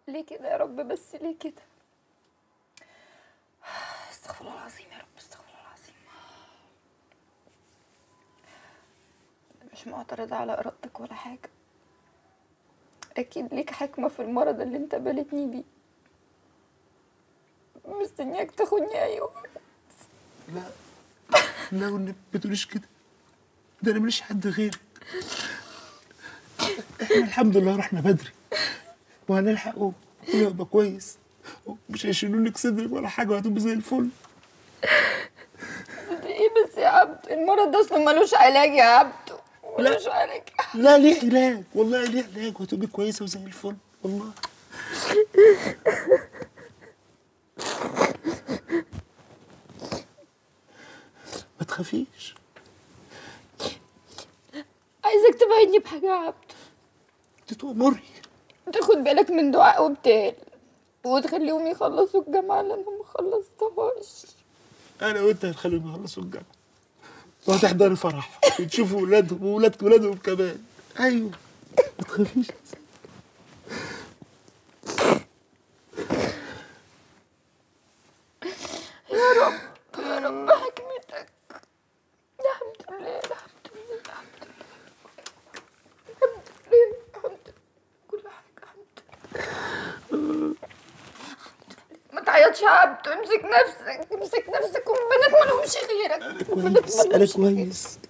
ليه كده يا رب بس ليه كده استغفر الله العظيم يا رب استغفر الله العظيم مش معترضة على إرادتك ولا حاجة أكيد ليك حكمة في المرض اللي أنت بالتني بيه مستنياك تاخدني أي وقت لا لا والنبي ما تقوليش كده ده انا ماليش حد غيرك احنا الحمد لله رحنا بدري وهنلحقه ويبقى كويس مش هيشيلوا لك صدرك ولا حاجه وهتبقى زي الفل ايه بس يا عبد المرض ده اصلا ملوش علاج يا عبد ملوش علاج لا ليه علاج والله ليه علاج وهتبقى كويسه وزي الفل والله ما تخافيش عايزك تبعدني بحاجة يا عبد تتأمري تاخد بالك من دعاء وبتال وتخليهم يخلصوا الجامعة اللي أنا مخلصتهاش انا وانت هنخليهم يخلصوا الجامعه وهتحضري فرح وتشوفوا ولادهم وولاد ولادهم كمان ايوه ما تخافيش يا رب يا رب حكمتك الحمد لله الحمد لله الحمد لله الحمد لله الحمد لله كل حاجة الحمد لله ما تعيطش يا عبد امسك نفسك امسك نفسك والبنات ما لهمش غيرك كويس انا كويس